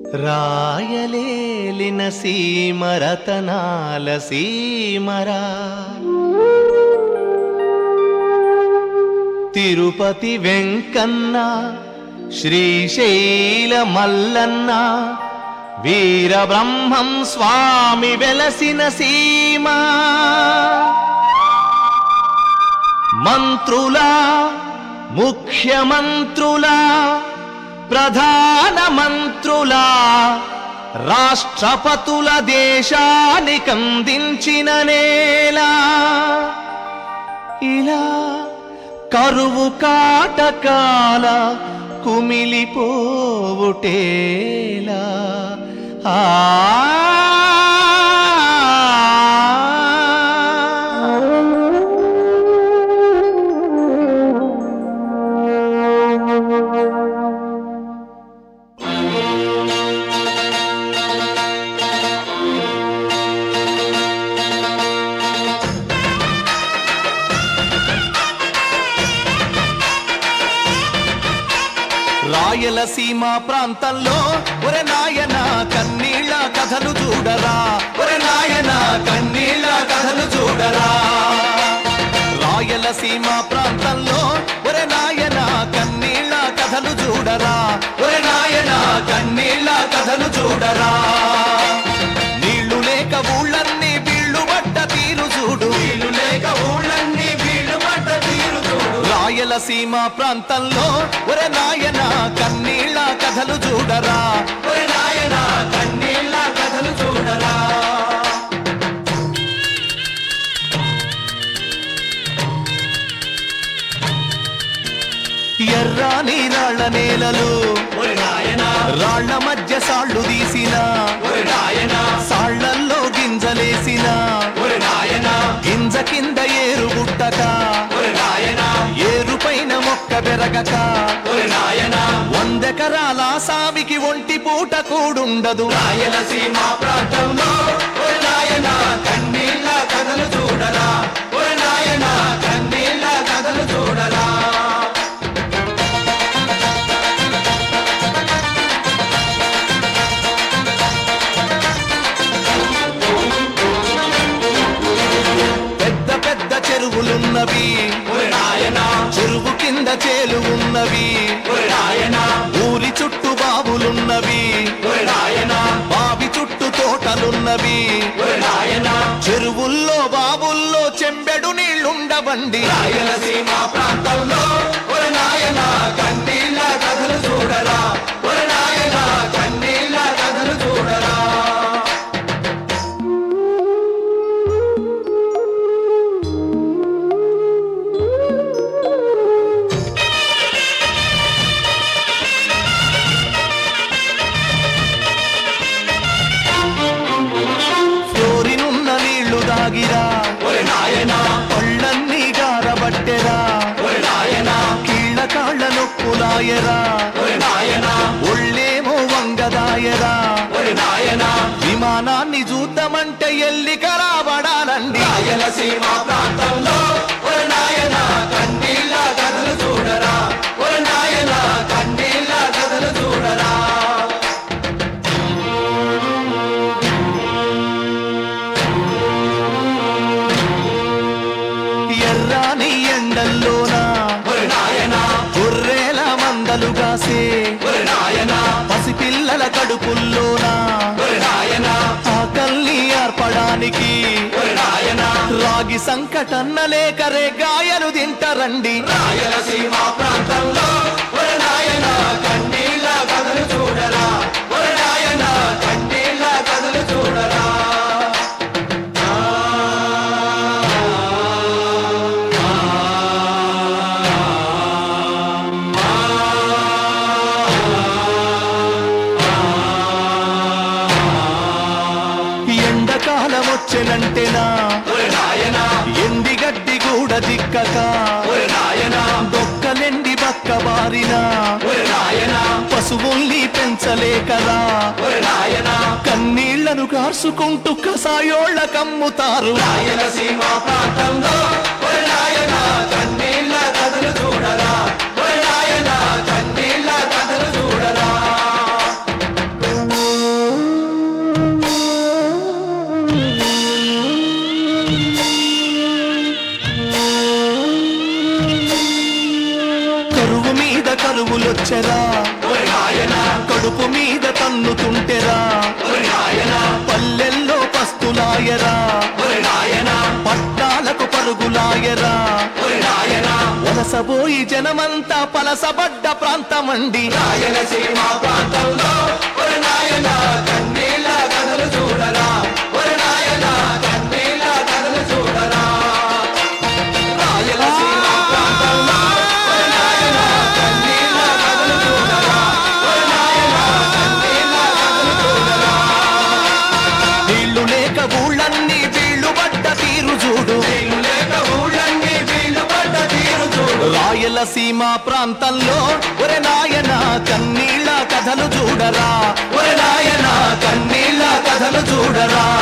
రాయలేలిన సీమరతనాల సీమరా తిరుపతి వెంకన్న శ్రీశైల మల్లన్న వీరబ్రహ్మం స్వామి వెలసిన సీమ మంత్రులా ముఖ్యమంత్రులా ప్రధాన మంత్రులా రాష్ట్రపతుల దేశానికందించిన నేల ఇలా కరువు కాటకాల కుమిలిపోవుటేలా ఆ రాయలసీమ ప్రాంతంలో ఒరే నాయన కన్నీళ్ళ కథలు చూడరా ఒరే నాయన కన్నీళ్ళ కథలు చూడరా రాయలసీమ ప్రాంతంలో ఒరే నాయన కన్నీళ్ళ కథలు చూడరా ఒరే నాయన కన్నీళ్ళ కథలు చూడరా నీళ్లు లేక ఊళ్ళన్నీ వీళ్ళు పడ్డ తీరు చూడు నీళ్లు లేక ఊళ్ళన్నీ వీళ్ళు పడ్డ తీరు చూడు రాయలసీమ ప్రాంతంలో ఒరే నాయన కన్నీళ్ళ కథలు చూడరా ఒరే నాయన కన్నీళ్ళ కథలు చూడరా ఎర్రాని రాళ్ళ నేలలు ఒరి నాయన రాళ్ల మధ్య సాళ్ళు తీసిన ఒరి నాయన సాళ్లల్లో గింజలేసిన ఒరి నాయన గింజ కింద ఏరు గుట్టక ఒరి నాయన ఏరు పైన మొక్క బెరగక ఒరి నాయన వందెకరాల సామికి ఒంటి పూట కూడుండదు రాయలసీమ ప్రాంతంలో ఒరి నాయన కన్నీళ్ళ కథలు చూడరా ఒరి నాయన కన్నీళ్ళ కథలు చూడరా పెద్ద పెద్ద చెరువులున్నవి ఒరి నాయన చెరువు కింద చేలు ఉన్నవి ఒరి నాయన ఊరి చుట్టూ బావులున్నవి ఒరి నాయన బావి చుట్టూ తోటలున్నవి ఒరి నాయన చెరువుల్లో బావుల్లో చెంబెడు నీళ్లుండవండి రాయలసీమ ప్రాంతంలో ఒరి నాయన కన్నీళ్ళ కథలు చూడరా ఒరి నాయన కన్నీళ్ళ కథలు చూడరా ఫ్లోరినున్న నీళ్లు దాగిరా ఒరి నాయన పళ్ళన్నీ గారబట్టెరా ఒరి నాయన కీళ్ళ కాళ్ళ నొప్పులాయరా ఒరి నాయన ఒళ్ళేమో వంగదాయరా ఒరి నాయన విమానాన్ని చూద్దామంటే ఎల్లి కరాబడాలండి రాయలసీమ ప్రాంతంలో ఒరి నాయన కన్నీళ్ళ కథలు చూడరా ఒరి నాయన కన్నీళ్ళ కథలు చూడరా ఎర్రాని ఎండల్లోన ఒరి నాయన గొర్రెల మందలు కాసే ఒరి నాయన పసిపిల్లల కడుపుల్లోన ఒరి నాయన ఆకల్ని ఏర్పడానికి ఒరి నాయన రాగి సంకటన్న లేక రేగాయలు తింటారండి రాయలసీమ ప్రాంతంలో ఒరి నాయన కన్నీళ్ళ కథలు చూడరా ఒరి నాయన కన్నీళ్ళ కథలు చూడరా ఎండకాలం వచ్చెనంటేనా ఒరి నాయన ఎండి గడ్డి కూడా దిక్కక ఒరి నాయన దొక్కలెండి బక్క బారినా ఒరి నాయన పశువుల్ని పెంచలేకరా ఒరి నాయన కన్నీళ్లను కార్చుకుంటూ కసాయోళ్ళ కమ్ముతారు రాయలసీమ ప్రాంతంలో ఒరి నాయన కన్నీళ్ళ కథలు చూడరా ఒరి నాయన కన్నీళ్ళ కథలు చూడరా ఒరే నాయనా కడుపు మీద తన్నుతుంటెరా ఒరే నాయనా పల్లెల్లో పస్తులాయరా ఒరే నాయనా పట్టాలకు పరుగులాయరా ఒరే నాయనా వలసబోయి జనమంతా పలసబడ్డ ప్రాంతమండి రాయలసీమ ప్రాంతంలో ఒరే నాయనా కన్నీళ్ళ కథలు చూడరా ఒరే నాయనా కన్నీళ్ళ కథలు చూడరా రాయలసీమ ప్రాంతంలో ఒరే నాయనా కన్నీళ్ళ కథలు చూడరా ఒరే నాయనా కన్నీళ్ళ కథలు చూడరా నీళ్లు లేక ఊళ్ళన్నీ వీళ్ళు పడ్డ తీరు చూడు నీళ్ళు లేక ఊళ్ళన్నీ వీళ్ళు పడ్డ తీరు చూడు రాయలసీమ ప్రాంతంలో ఒరే నాయన కన్నీళ్ళ కథలు చూడరా ఒరే నాయనా కన్నీళ్ళ కథలు చూడరా